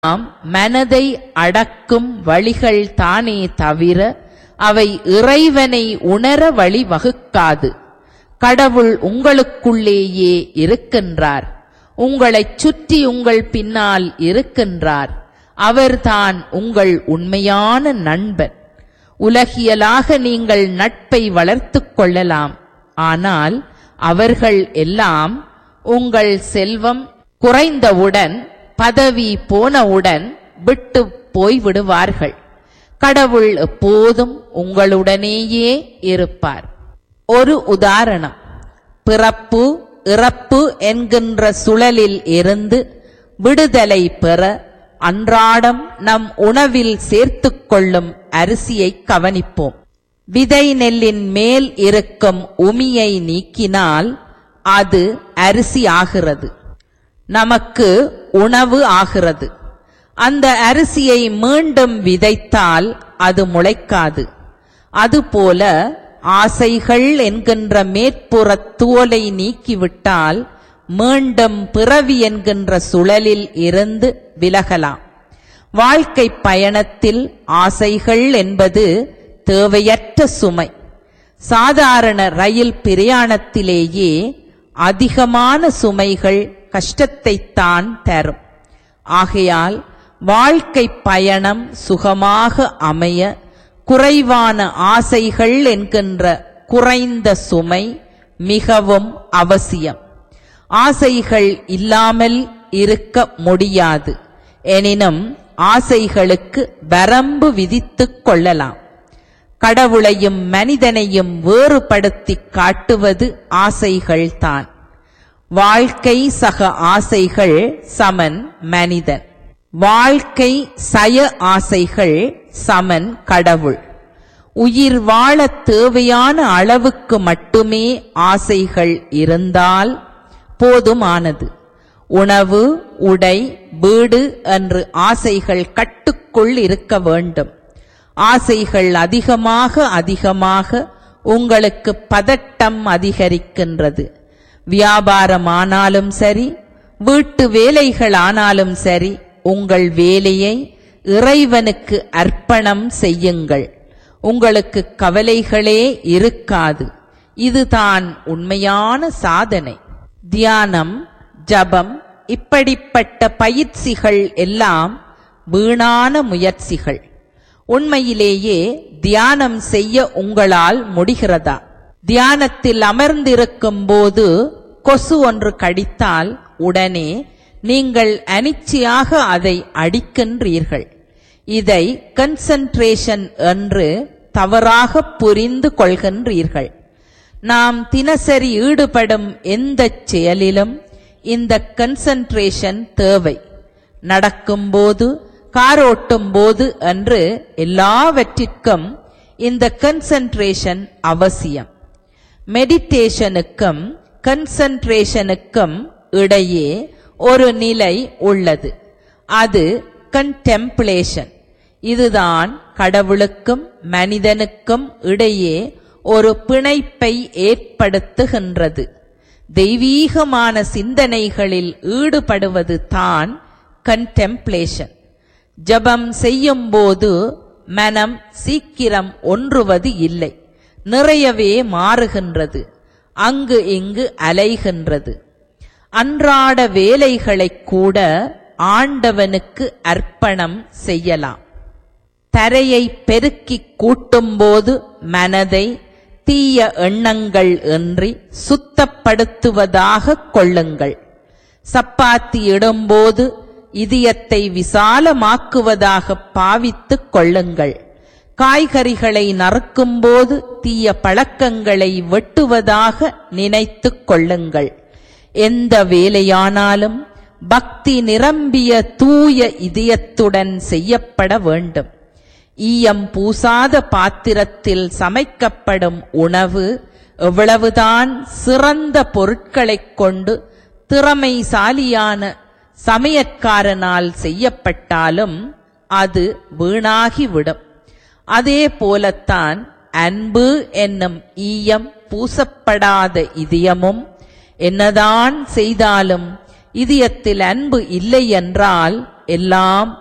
நாம் மனதை அடக்கும் வழிகள் தானே தவிர அவை இறைவனை உணர வழி வகுக்காது கடவுள் உங்களுக்குள்ளேயே இருக்கின்றார் உங்களைச் சுற்றி உங்கள் பின்னால் இருக்கின்றார் அவர்தான் உங்கள் உண்மையான நண்பன் உலகியலாக நீங்கள் நட்பை வளர்த்துக் கொள்ளலாம் ஆனால் அவர்கள் எல்லாம் உங்கள் செல்வம் குறைந்தவுடன் பதவி போனவுடன் விட்டு போய்விடுவார்கள் கடவுள் எப்போதும் உங்களுடனேயே இருப்பார் ஒரு உதாரணம் பிறப்பு இறப்பு என்கின்ற சுழலில் இருந்து விடுதலை பெற அன்றாடம் நம் உணவில் சேர்த்துக் கொள்ளும் அரிசியை கவனிப்போம் விதை நெல்லின் மேல் இருக்கும் உமியை நீக்கினால் அது அரிசி ஆகிறது நமக்கு உணவு ஆகிறது அந்த அரிசியை மீண்டும் விதைத்தால் அது முளைக்காது அதுபோல ஆசைகள் என்கின்ற மேற்புற தோலை நீக்கிவிட்டால் மீண்டும் பிறவி என்கின்ற சுழலில் இருந்து விலகலாம் வாழ்க்கை பயணத்தில் ஆசைகள் என்பது தேவையற்ற சுமை சாதாரண ரயில் பிரயாணத்திலேயே அதிகமான சுமைகள் கஷ்டத்தைத்தான் தரும் ஆகையால் வாழ்க்கை பயணம் சுகமாக அமைய குறைவான ஆசைகள் என்கின்ற குறைந்த சுமை மிகவும் அவசியம் ஆசைகள் இல்லாமல் இருக்க முடியாது எனினும் ஆசைகளுக்கு வரம்பு விதித்துக் கொள்ளலாம் கடவுளையும் மனிதனையும் வேறுபடுத்தி காட்டுவது ஆசைகள்தான் வாழ்க்கை சக ஆசைகள் சமன் மனிதன் வாழ்க்கை சய ஆசைகள் சமன் கடவுள் உயிர் வாழ தேவையான அளவுக்கு மட்டுமே ஆசைகள் இருந்தால் போதுமானது உணவு உடை வீடு என்று ஆசைகள் கட்டுக்குள் இருக்க வேண்டும் ஆசைகள் அதிகமாக அதிகமாக உங்களுக்கு பதட்டம் அதிகரிக்கின்றது வியாபாரமானாலும் சரி வீட்டு வேலைகளானாலும் சரி உங்கள் வேலையை இறைவனுக்கு அர்ப்பணம் செய்யுங்கள் உங்களுக்கு கவலைகளே இருக்காது இதுதான் உண்மையான சாதனை தியானம் ஜபம் இப்படிப்பட்ட பயிற்சிகள் எல்லாம் வீணான முயற்சிகள் உண்மையிலேயே தியானம் செய்ய உங்களால் முடிகிறதா தியானத்தில் அமர்ந்திருக்கும் போது கொசு ஒன்று கடித்தால் உடனே நீங்கள் அனிச்சையாக அதை அடிக்கின்றீர்கள் இதை கன்சன்ட்ரேஷன் என்று தவறாக புரிந்து கொள்கின்றீர்கள் நாம் தினசரி ஈடுபடும் எந்த செயலிலும் இந்த கன்சன்ட்ரேஷன் தேவை நடக்கும்போது காரோட்டும் போது என்று எல்லாவற்றிற்கும் இந்த கன்சன்ட்ரேஷன் அவசியம் மெடிடேஷனுக்கும் கன்சன்ட்ரேஷனுக்கும் இடையே ஒரு நிலை உள்ளது அது கண்டெம்ப்ளேஷன் இதுதான் கடவுளுக்கும் மனிதனுக்கும் இடையே ஒரு பிணைப்பை ஏற்படுத்துகின்றது தெய்வீகமான சிந்தனைகளில் ஈடுபடுவது தான் கண்டெம்ப்ளேஷன் ஜபம் செய்யும் போது மனம் சீக்கிரம் ஒன்றுவது இல்லை நிறையவே மாறுகின்றது அங்கு இங்கு அலைகின்றது அன்றாட வேலைகளை கூட ஆண்டவனுக்கு அர்ப்பணம் செய்யலாம் தரையை பெருக்கிக் கூட்டும்போது மனதை தீய எண்ணங்கள் இன்றி சுத்தப்படுத்துவதாக கொள்ளுங்கள் சப்பாத்தி இடும்போது இதயத்தை விசாலமாக்குவதாக பாவித்துக் கொள்ளுங்கள் காய்கறிகளை நறுக்கும்போது தீய பழக்கங்களை வெட்டுவதாக நினைத்துக் கொள்ளுங்கள் எந்த வேலையானாலும் பக்தி நிரம்பிய தூய இதயத்துடன் செய்யப்பட வேண்டும் ஈயம் பூசாத பாத்திரத்தில் சமைக்கப்படும் உணவு எவ்வளவுதான் சிறந்த பொருட்களைக் கொண்டு திறமைசாலியான சமையற்காரனால் செய்யப்பட்டாலும் அது வீணாகிவிடும் அதே போலத்தான் அன்பு என்னும் ஈயம் பூசப்படாத இதயமும் என்னதான் செய்தாலும் இதயத்தில் அன்பு இல்லை என்றால் எல்லாம்